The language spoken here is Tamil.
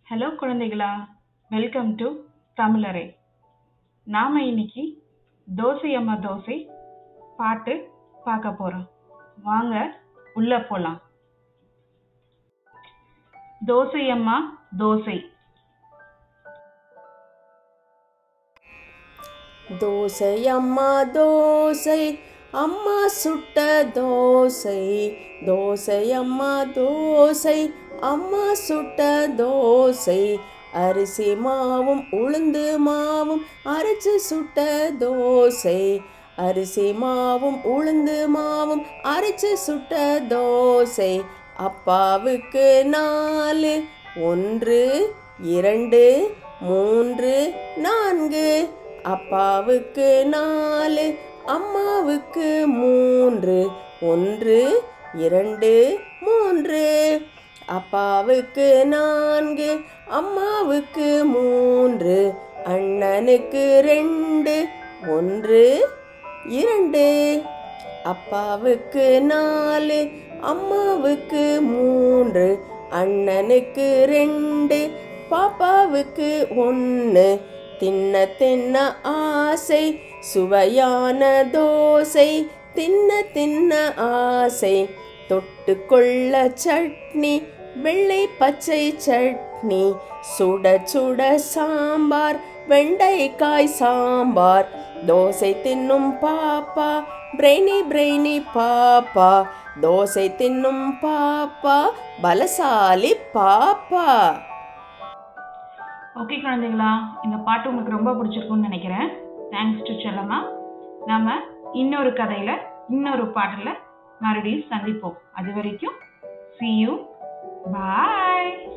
ஹலோ குழந்தைகளா வெல்கம் டு தமிழரை நாம் இன்னைக்கு தோசை அம்மா தோசை பாட்டு பார்க்க போகிறோம் வாங்க உள்ளே போகலாம் தோசை அம்மா தோசை தோசை அம்மா தோசை அம்மா சுட்ட தோசை தோசை அம்மா தோசை அம்மா சுட்ட தோசை அரிசி மாவும் உளுந்து மாவும் அரைச்சு சுட்ட தோசை அரிசி மாவும் உளுந்து மாவும் அரைச்சு சுட்ட தோசை அப்பாவுக்கு நாலு ஒன்று இரண்டு மூன்று நான்கு அப்பாவுக்கு நாலு அம்மாவுக்கு மூன்று ஒன்று இரண்டு மூன்று அப்பாவுக்கு நான்கு அம்மாவுக்கு மூன்று அண்ணனுக்கு ரெண்டு ஒன்று இரண்டு அப்பாவுக்கு நாலு அம்மாவுக்கு மூன்று அண்ணனுக்கு ரெண்டு பாப்பாவுக்கு ஒன்று தின்ன தின்ன ஆசை சுவையான தோசை தின்ன தின்ன ஆசை தொட்டுக்கொள்ள சட்னி வெள்ளை பச்சை சட்னி சுட சுட சாம்பார் வெண்டைக்காய் சாம்பார் தோசை தின்னும் பாப்பா பிரெய்னி பிரெய்னி பாப்பா தோசை தின்னும் பாப்பா பலசாலி பாப்பா ஓகே குழந்தைகளா இந்த பாட்டு உங்களுக்கு ரொம்ப பிடிச்சிருக்கும்னு நினைக்கிறேன் தேங்க்ஸ் டு செல்லம்மா நாம இன்னொரு கதையில இன்னொரு பாட்டில் மறுபடியும் சந்திப்போம் அது வரைக்கும் see you bye